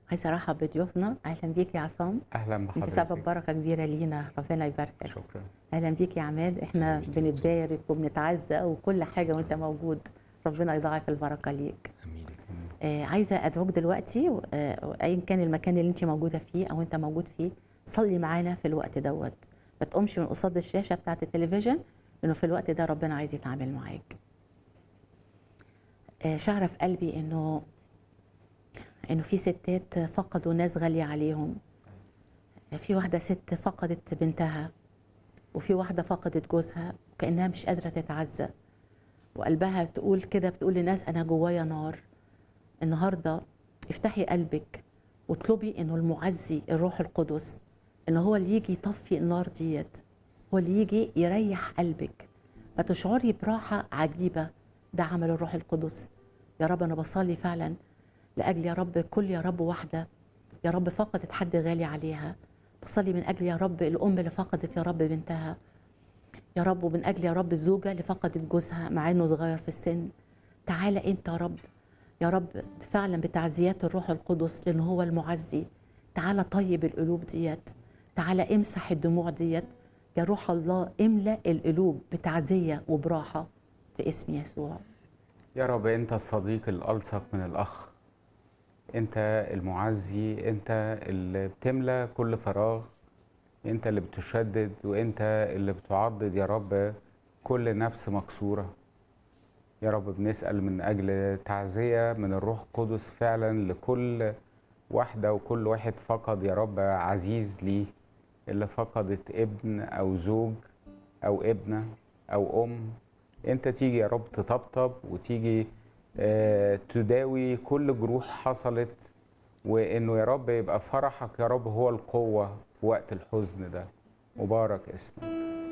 عايزه ارحب بضيوفنا اهلا بيك يا عصام اهلا انت بحضرتك سبب بركه كبيره لينا ربنا يباركك شكرا اهلا بيك يا عماد احنا بنتبارك وبنتعزى وكل حاجه وانت موجود ربنا يضاعف البركه ليك امين آه عايزه ادعوك دلوقتي آه، ايا كان المكان اللي انت موجوده فيه او انت موجود فيه صلي معانا في الوقت دوت ما تقومش من قصاد الشاشه بتاعه التلفزيون لانه في الوقت ده ربنا عايز يتعامل معاك آه، شعر في قلبي انه انه في ستات فقدوا ناس غاليه عليهم في واحده ست فقدت بنتها وفي واحده فقدت جوزها وكانها مش قادره تتعزى وقلبها تقول كده بتقول لناس انا جوايا نار النهارده افتحي قلبك واطلبي انه المعزي الروح القدس ان هو اللي يجي يطفي النار ديت هو اللي يجي يريح قلبك فتشعري براحه عجيبه ده عمل الروح القدس يا رب انا بصلي فعلا لاجل يا رب كل يا رب واحده يا رب فقدت حد غالي عليها بصلي من اجل يا رب الام اللي فقدت يا رب بنتها يا رب ومن اجل يا رب الزوجه اللي فقدت جوزها مع انه صغير في السن تعالى انت يا رب يا رب فعلا بتعزيات الروح القدس لان هو المعزي تعالى طيب القلوب ديت تعالى امسح الدموع ديت يا روح الله املا القلوب بتعزيه وبراحه في اسم يسوع يا رب انت الصديق الالصق من الاخ انت المعزي انت اللي بتملى كل فراغ انت اللي بتشدد وانت اللي بتعضد يا رب كل نفس مكسوره يا رب بنسال من اجل تعزيه من الروح القدس فعلا لكل واحده وكل واحد فقد يا رب عزيز ليه اللي فقدت ابن او زوج او ابنه او ام انت تيجي يا رب تطبطب وتيجي آه، تداوي كل جروح حصلت وانه يا رب يبقى فرحك يا رب هو القوه في وقت الحزن ده مبارك اسمك